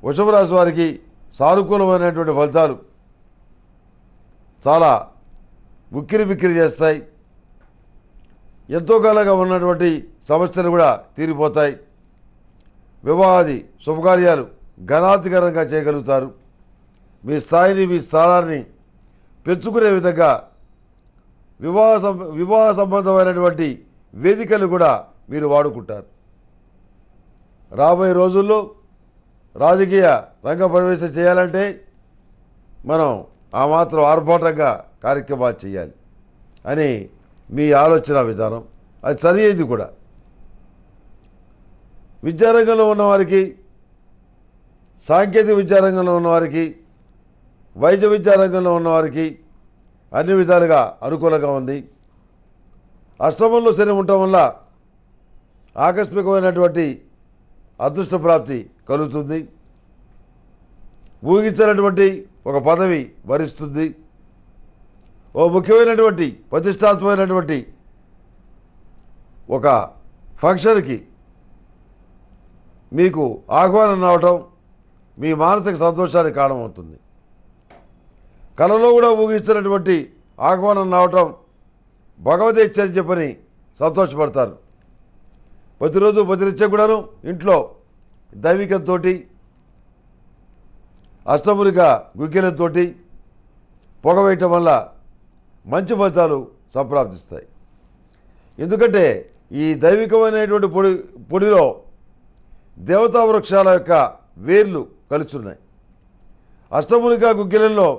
వృషభ రాశి వారికి సానుకూలమైనటువంటి ఫలితాలు చాలా ఉక్కిరి బిక్కిరి చేస్తాయి ఎంతో కాలంగా ఉన్నటువంటి సమస్యలు కూడా తీరిపోతాయి వివాహాది శుభకార్యాలు ఘనాతిఘనంగా చేయగలుగుతారు మీ స్థాయిని మీ స్థానాన్ని పెంచుకునే విధంగా వివాహ సం వివాహ సంబంధమైనటువంటి వేదికలు కూడా మీరు వాడుకుంటారు రాబోయే రోజుల్లో రాజకీయ రంగ ప్రవేశం చేయాలంటే మనం ఆ మాత్రం ఆర్భాటంగా కార్యక్రమాలు చేయాలి అని మీ ఆలోచన విధానం అది సరి అయింది కూడా విద్యారంగంలో ఉన్నవారికి సాంకేతిక విద్యారంగంలో ఉన్నవారికి వైద్య విద్యారంగంలో ఉన్నవారికి అన్ని విధాలుగా అనుకూలంగా ఉంది అష్టమంలో శని ఉండటం వల్ల ఆకస్మికమైనటువంటి అదృష్ట ప్రాప్తి కలుగుతుంది ఊహించినటువంటి ఒక పదవి వరిస్తుంది ఓ ముఖ్యమైనటువంటి ప్రతిష్టాత్మకమైనటువంటి ఒక ఫంక్షన్కి మీకు ఆహ్వానం రావటం మీ మానసిక సంతోషానికి కారణమవుతుంది కళలో కూడా ఊహిస్తున్నటువంటి ఆహ్వానం రావటం భగవదీశ్వరి చెప్పని సంతోషపడతారు ప్రతిరోజు ప్రతినిత్యం కూడాను ఇంట్లో దైవికంతో అష్టములిక గుగ్గిలంతో పొగ వేయటం వల్ల మంచి ఫలితాలు సంప్రాప్తిస్తాయి ఎందుకంటే ఈ దైవికమైనటువంటి పొడి పొడిలో దేవతా వృక్షాల యొక్క వేర్లు కలుచున్నాయి అష్టములిక గుగ్గిలంలో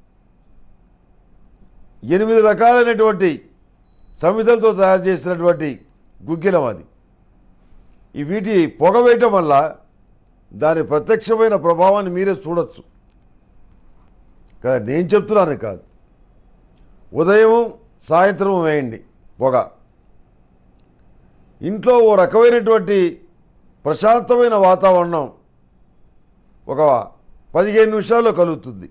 ఎనిమిది రకాలైనటువంటి సమితలతో తయారు చేసినటువంటి గుగ్గిలం అది ఈ వీటి పొగ వేయటం వల్ల దాని ప్రత్యక్షమైన ప్రభావాన్ని మీరే చూడొచ్చు కానీ నేను చెప్తున్నాను కాదు ఉదయం సాయంత్రం వేయండి పొగ ఇంట్లో ఓ రకమైనటువంటి ప్రశాంతమైన వాతావరణం ఒక పదిహేను నిమిషాల్లో కలుగుతుంది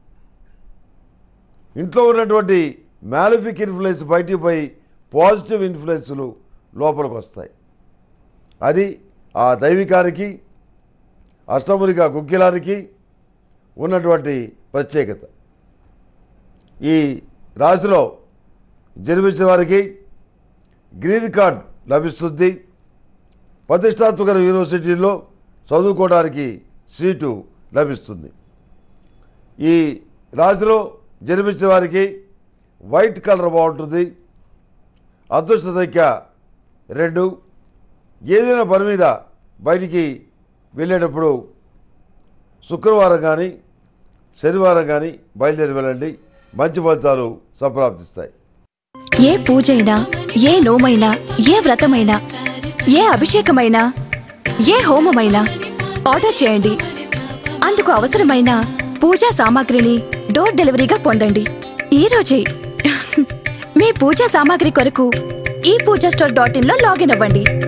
ఇంట్లో ఉన్నటువంటి మ్యాలిఫిక్ ఇన్ఫ్లుయెన్స్ బయటికి పోయి పాజిటివ్ ఇన్ఫ్లుయెన్స్లు లోపలికి వస్తాయి అది ఆ దైవికానికి అష్టములిక గుగ్గిలానికి ఉన్నటువంటి ప్రత్యేకత ఈ రాశిలో జన్మించిన వారికి గ్రీన్ కార్డ్ లభిస్తుంది ప్రతిష్టాత్మక యూనివర్సిటీల్లో చదువుకోవడానికి సీటు లభిస్తుంది ఈ రాశిలో జన్మించిన వారికి వైట్ కలర్ బాగుంటుంది అదృష్ట సంఖ్య రెండు ఏదైనా పని మీద బయటికి వెళ్ళేటప్పుడు శుక్రవారం కానీ శనివారం కానీ బయలుదేరి వెళ్ళండి మంచి ఫలితాలు సంప్రాప్తిస్తాయి ఏ పూజైనా ఏ నోమైనా ఏ వ్రతమైనా ఏ అభిషేకమైనా ఏ హోమమైనా ఆర్డర్ చేయండి అందుకు అవసరమైన పూజా సామాగ్రిని డోర్ డెలివరీగా పొందండి ఈ రోజే మీ పూజా సామాగ్రి కొరకు ఈ పూజా స్టోర్ డాట్ ఇన్ లో లాగిన్ అవ్వండి